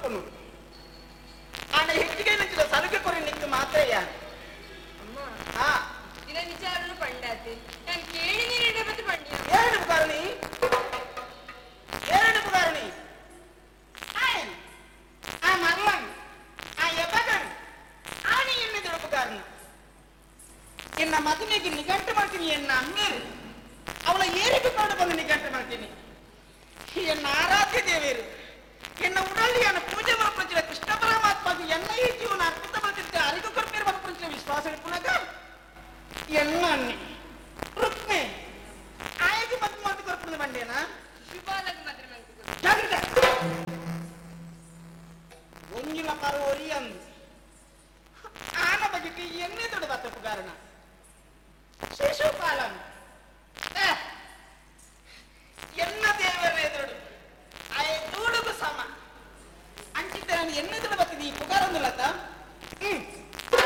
ಕೊನು ಆನ ಹೆಚ್ಚಿಗೆ ನಿಂತಿದ ಸಲಕೆ ಕೊರಿ ನಿಂತು ಮಾತ್ರೆಯ ಅಮ್ಮ ಹಾ ದಿನ ವಿಚಾರನು ಪಂಡಾತೆ ನಾನು ಕೇಳಿ ನೀನು ಮತ್ತೆ ಪಂಡಿ ಎರಡು ಕಾರಣಿ ಎರಡು ಕಾರಣಿ ಆಯನ್ ಆ ಮರ್ಲನ್ ಆ ಎಬಗನ್ ಆನಿ ಎನ್ನಿದಳು ಕಾರಣ ಎನ್ನ ಮದುವೆಗೆ ನಿಘಂಟು ಮಾಡ್ತೀನಿ ಎನ್ನ ಅಮ್ಮೇರು ಅವಳ ಏರಿಕೆ ನೋಡಿ ಬಂದು ನಿಘಂಟು ಮಾಡ್ತೀನಿ ಎನ್ನ ಆರಾಧ್ಯ ದೇವಿಯರು ಎನ್ನ ಉಡಲಿಯನ್ನು ಪೂಜೆ ಮರಪಂಚಿನ ಕೃಷ್ಣ ಪರಮಾತ್ಮಗೆ ಎನ್ನ ಈ ಜೀವನ ಅರ್ಪಿತ ಬರ್ತಿದ್ದೆ ಅರಿದು ಕೊಡ್ತೀರ ಮರಪಂಚಿನ ವಿಶ್ವಾಸ ಪುನಃ ಎನ್ನ ಅನ್ನಿ ರುಕ್ಮೆ ಆಯ್ಕೆ ಮತ್ತೆ ಮಾತು ಕೊರ್ಪುಂದು ಬಂಡೇನಾ ಶಿವಾಲಗ್ ಮಾತ್ರ ಮಂಕು ಜಾಗ್ರತೆ ಒಂಜಿನ ಪರವರಿ ಅಂದು ಆನ ಬಗೆಗೆ ಎನ್ನೆ ದೊಡ್ಡ ಬತ್ತಪ್ಪು ಕಾರಣ ಶಿಶುಪಾಲಂ ಏ, ಎನ್ನ ದೇವರ ಎದುರು ಆಯ ದೂಡುಗು ಸಮ ಅಂಚಿದ್ದ ನಾನು ಎನ್ನೆ ದೊಡ್ಡ ಬತ್ತಿನಿ ಈ ಪುಗಾರೊಂದು ಲತ ಹ್ಮ್